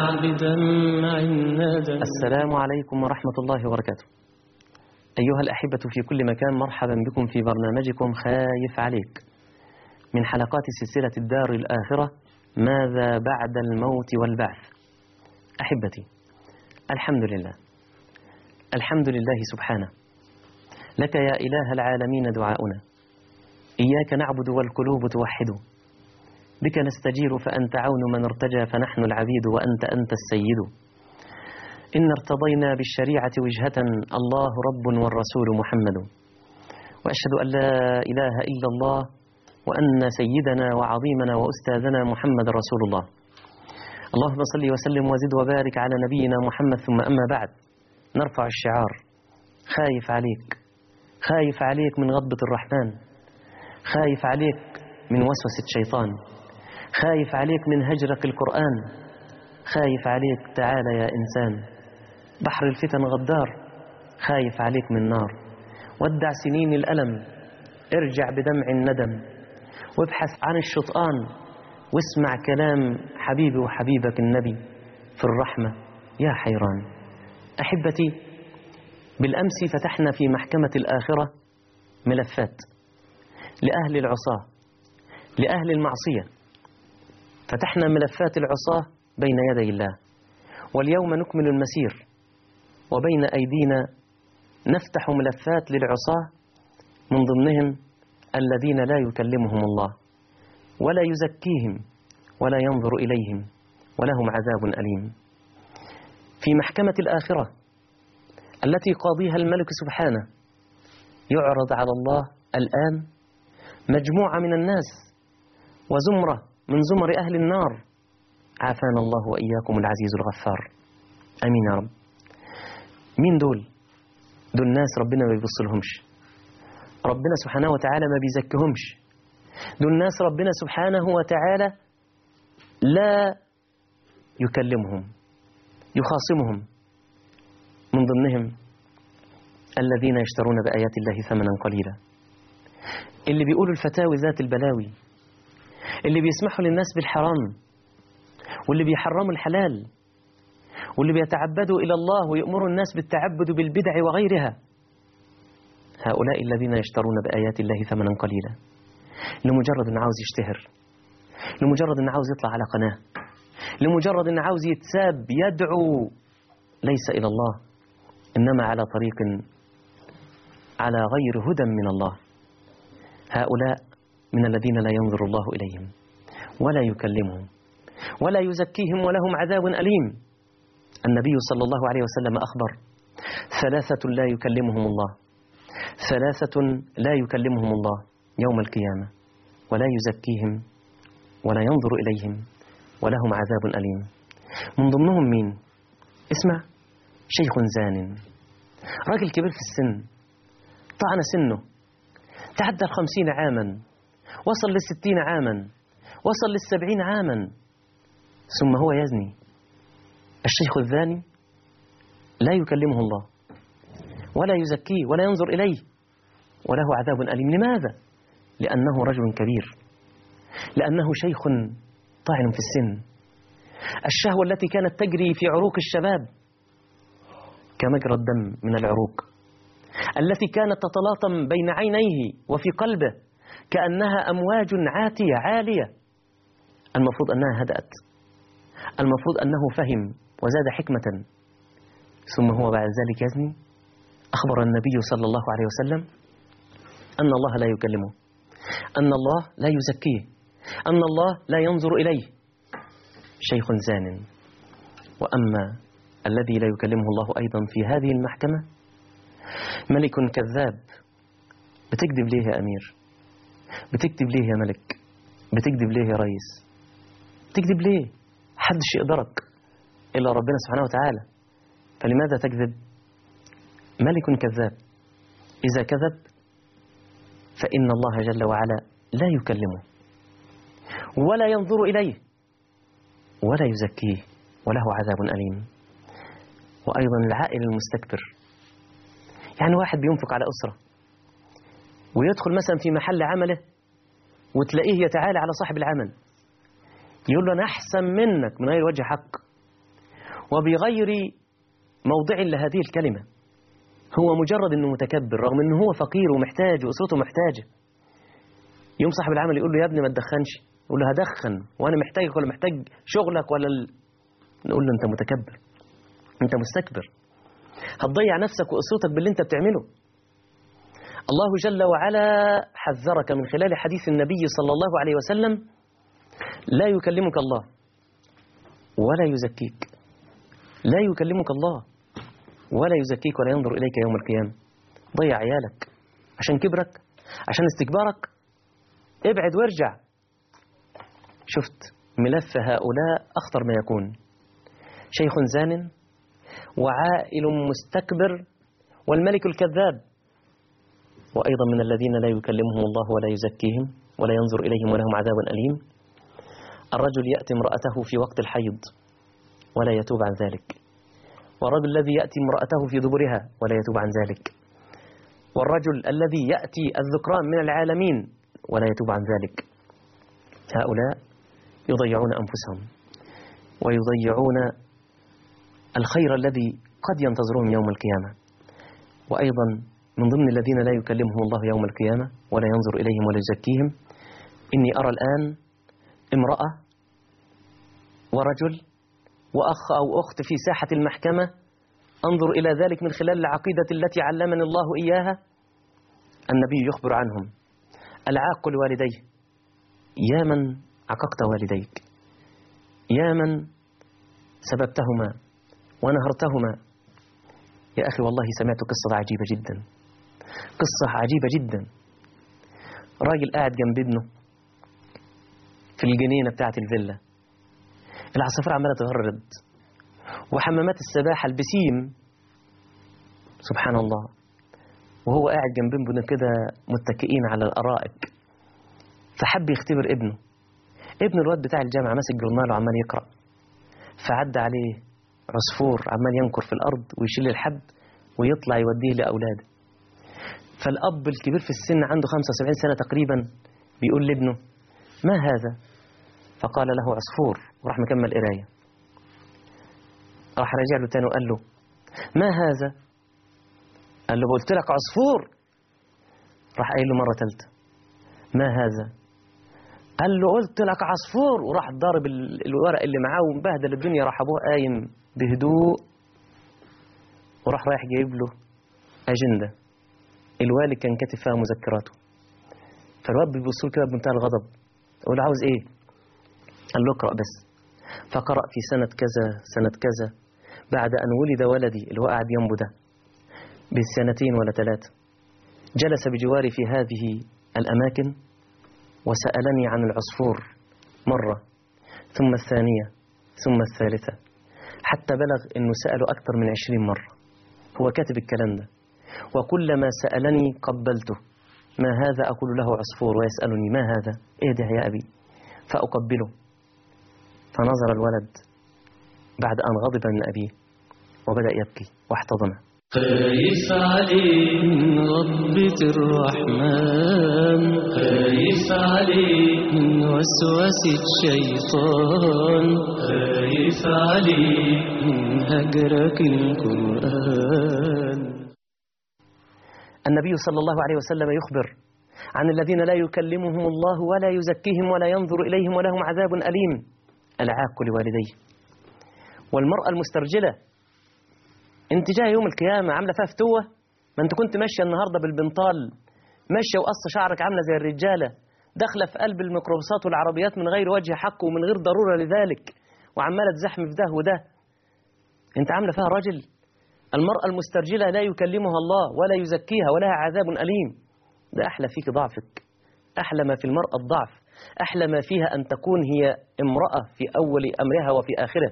بدمع الندم السلام عليكم ورحمة الله وبركاته أيها الأحبة في كل مكان مرحبا بكم في برنامجكم خايف عليك من حلقات سلسلة الدار الآخرة ماذا بعد الموت والبعث أحبتي الحمد لله الحمد لله سبحانه لك يا إله العالمين دعاؤنا إياك نعبد والقلوب توحد بك نستجير فأنت عون من ارتجى فنحن العبيد وأنت أنت السيد إن ارتضينا بالشريعة وجهة الله رب والرسول محمد وأشهد أن لا إله إلا الله وأن سيدنا وعظيمنا وأستاذنا محمد رسول الله اللهم صل وسلم وزد وبارك على نبينا محمد ثم أما بعد نرفع الشعار خايف عليك خايف عليك من غضبة الرحمن خايف عليك من وسوسة شيطان خايف عليك من هجرك القرآن خايف عليك تعال يا إنسان بحر الفتن غدار خايف عليك من نار ودع سنين الألم ارجع بدمع الندم وابحث عن الشطآن واسمع كلام حبيبي وحبيبك النبي في الرحمة يا حيران أحبتي بالأمس فتحنا في محكمة الآخرة ملفات لأهل العصاة لأهل المعصية فتحنا ملفات العصاة بين يدي الله واليوم نكمل المسير وبين أيدينا نفتح ملفات للعصاة من ضمنهم الذين لا يكلمهم الله ولا يزكيهم ولا ينظر إليهم ولهم عذاب أليم في محكمة الآخرة التي قاضيها الملك سبحانه يعرض على الله الآن مجموعة من الناس وزمرة من زمر أهل النار عافانا الله وإياكم العزيز الغفار أمين يا رب مين دول دول ناس ربنا ما بيبص لهمش ربنا سبحانه وتعالى ما بيزكهمش دول ناس ربنا سبحانه وتعالى لا يكلمهم يخاصمهم من ضمنهم الذين يشترون بآيات الله ثمنا قليلا اللي بيقولوا الفتاوي ذات البلاوي اللي بيسمحوا للناس بالحرام واللي بيحرموا الحلال واللي بيتعبدوا إلى الله ويأمروا الناس بالتعبد بالبدع وغيرها هؤلاء الذين يشترون بآيات الله ثمنا قليلا لمجرد أن عاوز يشتهر لمجرد أن عاوز يطلع على قناة لمجرد أن عاوز يتساب يدعو ليس إلى الله إنما على طريق على غير هدى من الله هؤلاء من الذين لا ينظر الله إليهم ولا يكلمهم ولا يزكيهم ولهم عذاب أليم النبي صلى الله عليه وسلم أخبر ثلاثة لا يكلمهم الله ثلاثة لا يكلمهم الله يوم القيامة ولا يزكيهم ولا ينظر إليهم ولهم عذاب أليم من ضمنهم مين اسمع شيخ زان راجل كبير في السن طعن سنه تعدى الخمسين عاما وصل للستين عاما وصل للسبعين عاما ثم هو يزني الشيخ الزاني لا يكلمه الله ولا يزكيه ولا ينظر إليه وله عذاب أليم لماذا؟ لأنه رجل كبير لأنه شيخ طاعن في السن الشهوة التي كانت تجري في عروق الشباب كمجرى الدم من العروق التي كانت تتلاطم بين عينيه وفي قلبه كأنها أمواج عاتية عالية المفروض أنها هدأت المفروض أنه فهم وزاد حكمة ثم هو بعد ذلك يزني أخبر النبي صلى الله عليه وسلم أن الله لا يكلمه أن الله لا يزكيه أن الله لا ينظر إليه شيخ زان وأما الذي لا يكلمه الله أيضا في هذه المحكمة ملك كذاب بتكذب ليه يا أمير بتكذب ليه يا ملك بتكذب ليه يا ريس بتكذب ليه حدش يقدرك إلا ربنا سبحانه وتعالى فلماذا تكذب ملك كذاب إذا كذب فإن الله جل وعلا لا يكلمه ولا ينظر إليه ولا يزكيه وله عذاب أليم وأيضا العائل المستكبر يعني واحد بينفق على أسرة ويدخل مثلا في محل عمله وتلاقيه يتعالى على صاحب العمل يقول له أنا أحسن منك من غير وجه حق وبغير موضع لهذه الكلمة هو مجرد أنه متكبر رغم أنه هو فقير ومحتاج وأسرته محتاجة يوم صاحب العمل يقول له يا ابني ما تدخنش يقول له هدخن وأنا محتاجك ولا محتاج شغلك ولا ال... نقول له أنت متكبر أنت مستكبر هتضيع نفسك وأسرتك باللي أنت بتعمله الله جل وعلا حذرك من خلال حديث النبي صلى الله عليه وسلم لا يكلمك الله ولا يزكيك لا يكلمك الله ولا يزكيك ولا ينظر إليك يوم القيامة ضيع عيالك عشان كبرك عشان استكبارك ابعد وارجع شفت ملف هؤلاء أخطر ما يكون شيخ زان وعائل مستكبر والملك الكذاب وأيضا من الذين لا يكلمهم الله ولا يزكيهم ولا ينظر إليهم ولهم عذاب أليم الرجل يأتي امرأته في وقت الحيض ولا يتوب عن ذلك والرجل الذي يأتي امرأته في دبرها ولا يتوب عن ذلك والرجل الذي يأتي الذكران من العالمين ولا يتوب عن ذلك هؤلاء يضيعون أنفسهم ويضيعون الخير الذي قد ينتظرهم يوم القيامة وأيضا من ضمن الذين لا يكلمهم الله يوم القيامة ولا ينظر إليهم ولا يزكيهم إني أرى الآن امرأة ورجل وأخ أو أخت في ساحة المحكمة أنظر إلى ذلك من خلال العقيدة التي علمني الله إياها النبي يخبر عنهم العاق لوالديه يا من عققت والديك يا من سببتهما ونهرتهما يا أخي والله سمعت قصة عجيبة جدا قصة عجيبة جدا راجل قاعد جنب ابنه في الجنينة بتاعة الفيلا العصافير عمالة تغرد وحمامات السباحة البسيم سبحان الله وهو قاعد جنب ابنه كده متكئين على الأرائك فحب يختبر ابنه ابن الواد بتاع الجامعة ماسك جورنال وعمال يقرأ فعدى عليه عصفور عمال ينكر في الأرض ويشيل الحب ويطلع يوديه لأولاده فالأب الكبير في السن عنده 75 سنة تقريبا بيقول لابنه ما هذا فقال له عصفور وراح مكمل قرايه راح راجع له تاني وقال له ما هذا قال له قلت لك عصفور راح قايل له مرة ثالثة ما هذا قال له قلت لك عصفور وراح ضارب ال- الورق اللي معاه ومبهدل الدنيا راح ابوه قايم بهدوء وراح رايح جايب له أجندة الوالد كان كاتب فيها مذكراته فالواد بيبص له كده بمنتهى الغضب يقول له عاوز ايه قال له اقرأ بس فقرأ في سنة كذا سنة كذا بعد أن ولد ولدي اللي هو قاعد جنبه ده بسنتين ولا ثلاثة جلس بجواري في هذه الأماكن وسألني عن العصفور مرة ثم الثانية ثم الثالثة حتى بلغ أنه سأله أكثر من عشرين مرة هو كاتب الكلام ده وكلما سألني قبلته ما هذا أقول له عصفور ويسألني ما هذا إيه ده يا أبي فأقبله فنظر الولد بعد أن غضب من أبيه وبدأ يبكي واحتضنه خايف عليك من غضبة الرحمن خايف عليك من وسوسة الشيطان خايف عليك من هجرك القرآن النبي صلى الله عليه وسلم يخبر عن الذين لا يكلمهم الله ولا يزكيهم ولا ينظر إليهم ولهم عذاب أليم العاق لوالديه والمرأة المسترجلة انت جاي يوم القيامة عاملة فيها فتوة ما انت كنت ماشية النهاردة بالبنطال ماشية وقص شعرك عاملة زي الرجالة داخلة في قلب الميكروباصات والعربيات من غير وجه حق ومن غير ضرورة لذلك وعمالة تزحم في ده وده انت عاملة فيها راجل المرأة المسترجلة لا يكلمها الله ولا يزكيها ولها عذاب أليم ده أحلى فيك ضعفك أحلى ما في المرأة الضعف أحلى ما فيها أن تكون هي امرأة في أول أمرها وفي آخره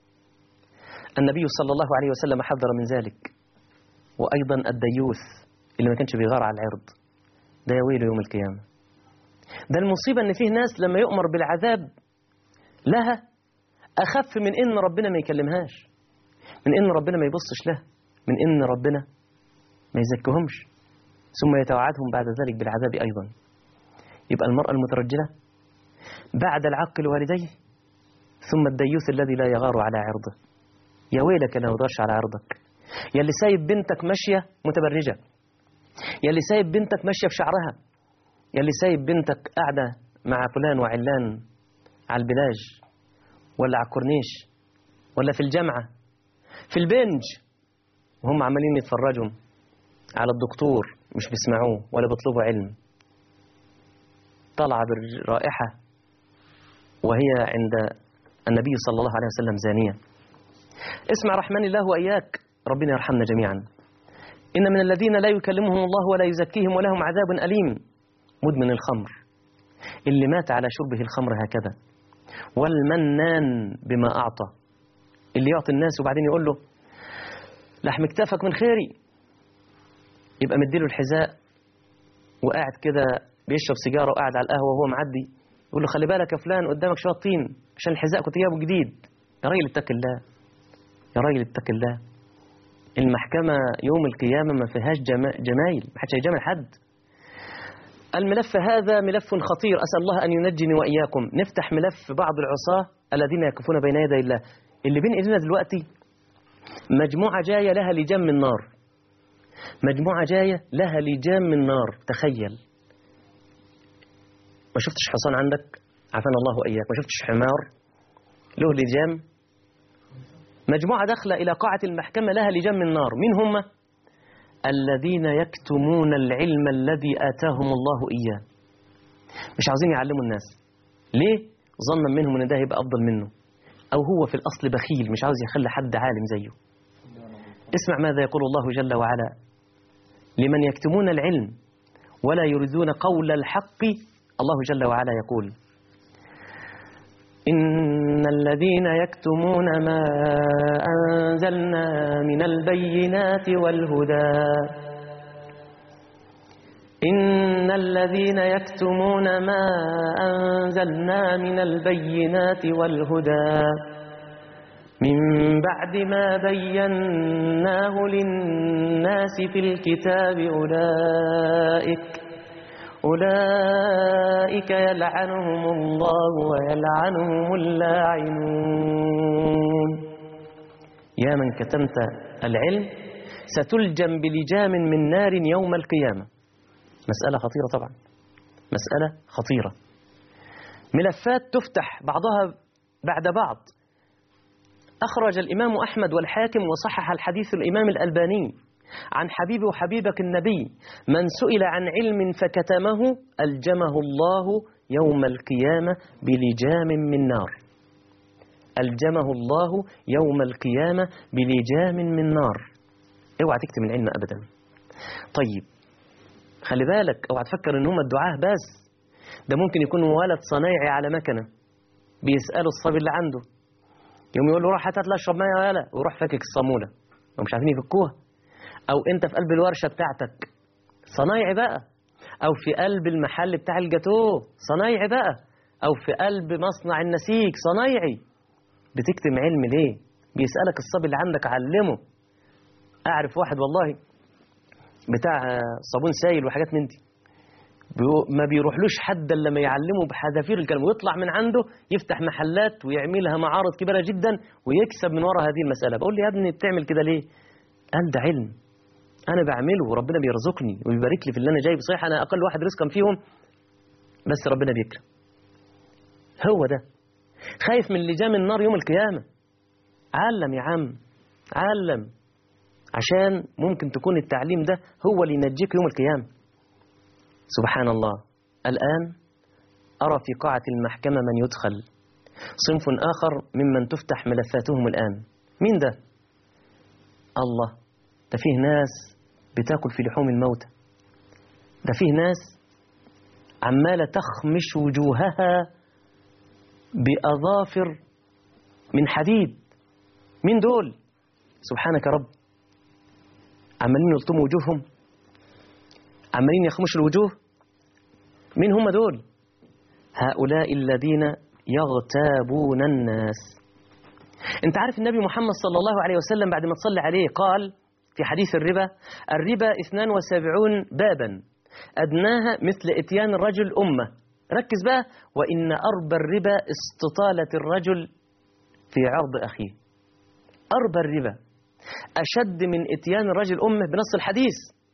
النبي صلى الله عليه وسلم حذر من ذلك وأيضا الديوث اللي ما كانش بيغار على العرض ده يا ويله يوم القيامة ده المصيبة أن فيه ناس لما يؤمر بالعذاب لها أخف من إن ربنا ما يكلمهاش من إن ربنا ما يبصش له من إن ربنا ما يزكهمش ثم يتوعدهم بعد ذلك بالعذاب أيضا يبقى المرأة المترجلة بعد العق لوالديه ثم الديوث الذي لا يغار على عرضه يا ويلك انا ما اقدرش على عرضك يا اللي سايب بنتك ماشيه متبرجه يا اللي سايب بنتك ماشيه في شعرها يا اللي سايب بنتك قاعده مع فلان وعلان على البلاج ولا على الكورنيش ولا في الجامعه في البنج وهم عمالين يتفرجوا على الدكتور مش بيسمعوه ولا بيطلبوا علم طالعه بالرائحه وهي عند النبي صلى الله عليه وسلم زانيه اسمع رحمن الله واياك ربنا يرحمنا جميعا ان من الذين لا يكلمهم الله ولا يزكيهم ولهم عذاب اليم مدمن الخمر اللي مات على شربه الخمر هكذا والمنان بما اعطى اللي يعطي الناس وبعدين يقول له لحم كتافك من خيري يبقى مديله الحذاء وقاعد كده بيشرب سيجاره وقاعد على القهوه وهو معدي يقول له خلي بالك يا فلان قدامك شويه طين عشان الحذاء كنت جايبه جديد يا راجل اتق الله يا راجل اتق الله المحكمه يوم القيامه ما فيهاش جما... جمايل ما حدش هيجامل حد الملف هذا ملف خطير اسال الله ان ينجني واياكم نفتح ملف بعض العصاه الذين يقفون بين يدي الله اللي بين ايدينا دلوقتي مجموعه جايه لها لجام من نار مجموعه جايه لها لجام من نار تخيل ما شفتش حصان عندك عافانا الله وإياك ما شفتش حمار له لجام مجموعة داخلة إلى قاعة المحكمة لها لجام من نار مين هم الذين يكتمون العلم الذي آتاهم الله إياه مش عاوزين يعلموا الناس ليه ظنا منهم ان ده هيبقى افضل منه او هو في الاصل بخيل مش عاوز يخلي حد عالم زيه اسمع ماذا يقول الله جل وعلا لمن يكتمون العلم ولا يريدون قول الحق الله جل وعلا يقول إن الذين يكتمون ما أنزلنا من البينات والهدى إن الذين يكتمون ما أنزلنا من البينات والهدى من بعد ما بيناه للناس في الكتاب أولئك أولئك يلعنهم الله ويلعنهم اللاعنون يا من كتمت العلم ستلجم بلجام من نار يوم القيامة مسألة خطيرة طبعا مسألة خطيرة ملفات تفتح بعضها بعد بعض أخرج الإمام أحمد والحاكم وصحح الحديث الإمام الألباني عن حبيبي وحبيبك النبي من سئل عن علم فكتمه ألجمه الله يوم القيامة بلجام من نار ألجمه الله يوم القيامة بلجام من نار اوعى تكتم العلم أبدا طيب خلي بالك اوعى تفكر ان هم الدعاه بس ده ممكن يكون ولد صنايعي على مكنه بيسالوا الصبي اللي عنده يوم يقول له روح هات لي اشرب ميه يا ولا ويروح فاكك الصاموله ومش عارفين يفكوها او انت في قلب الورشه بتاعتك صنايعي بقى او في قلب المحل بتاع الجاتوه صنايعي بقى او في قلب مصنع النسيج صنايعي بتكتم علم ليه بيسالك الصبي اللي عندك علمه اعرف واحد والله بتاع صابون سايل وحاجات من دي بيو- ما بيروحلوش حد الا لما يعلمه بحذافير الكلام ويطلع من عنده يفتح محلات ويعملها معارض كبيره جدا ويكسب من وراء هذه المساله بقول لي يا ابني بتعمل كده ليه قال ده علم انا بعمله وربنا بيرزقني وبيبارك لي في اللي انا جايبه صحيح انا اقل واحد رزقا فيهم بس ربنا بيكرم هو ده خايف من لجام النار يوم القيامه علم يا عم علم عشان ممكن تكون التعليم ده هو اللي ينجيك يوم القيامة سبحان الله الآن أرى في قاعة المحكمة من يدخل صنف آخر ممن تفتح ملفاتهم الآن مين ده؟ الله ده فيه ناس بتاكل في لحوم الموتى ده فيه ناس عمالة تخمش وجوهها بأظافر من حديد مين دول؟ سبحانك يا رب عمالين يلطموا وجوههم عمالين يخمشوا الوجوه مين هم دول هؤلاء الذين يغتابون الناس انت عارف النبي محمد صلى الله عليه وسلم بعد ما تصلي عليه قال في حديث الربا الربا 72 بابا أدناها مثل إتيان الرجل أمة ركز بقى وإن أربى الربا استطالة الرجل في عرض أخيه أربى الربا أشد من إتيان الرجل أمه بنص الحديث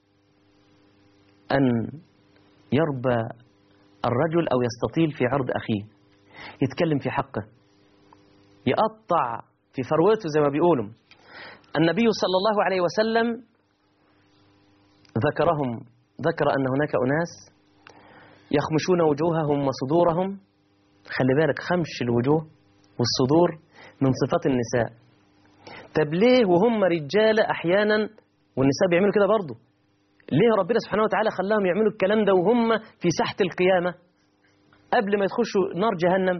أن يربى الرجل أو يستطيل في عرض أخيه يتكلم في حقه يقطع في فروته زي ما بيقولوا النبي صلى الله عليه وسلم ذكرهم ذكر أن هناك أناس يخمشون وجوههم وصدورهم خلي بالك خمش الوجوه والصدور من صفات النساء طب ليه وهم رجالة أحيانا والنساء بيعملوا كده برضه ليه ربنا سبحانه وتعالى خلاهم يعملوا الكلام ده وهم في ساحة القيامة قبل ما يخشوا نار جهنم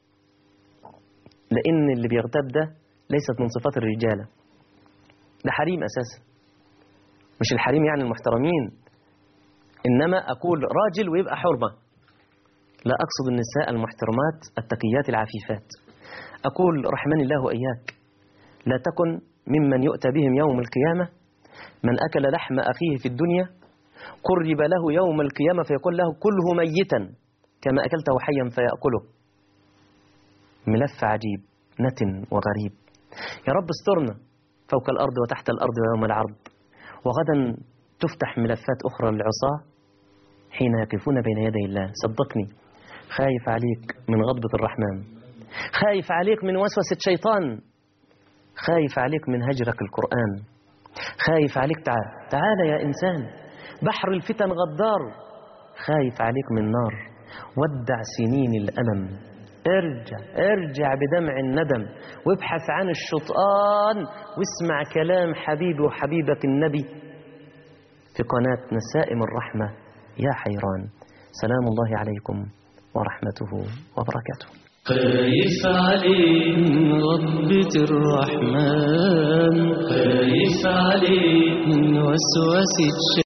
لأن اللي بيغتاب ده ليست من صفات الرجالة ده حريم أساسا مش الحريم يعني المحترمين إنما أقول راجل ويبقى حرمة لا أقصد النساء المحترمات التقيات العفيفات أقول رحمني الله وإياك لا تكن ممن يؤتى بهم يوم القيامة من أكل لحم أخيه في الدنيا قرب له يوم القيامة فيقول له كله ميتا كما أكلته حيا فيأكله ملف عجيب نتن وغريب يا رب استرنا فوق الأرض وتحت الأرض ويوم العرض وغدا تفتح ملفات أخرى للعصاة حين يقفون بين يدي الله صدقني خايف عليك من غضبة الرحمن خايف عليك من وسوسة شيطان خايف عليك من هجرك القرآن خايف عليك تعال تعال يا إنسان بحر الفتن غدار خايف عليك من نار ودع سنين الألم ارجع ارجع بدمع الندم وابحث عن الشطآن واسمع كلام حبيبي وحبيبك النبي في قناة نسائم الرحمة يا حيران سلام الله عليكم ورحمته وبركاته خايف عليك من غضبة الرحمن خايف عليك من وسوسة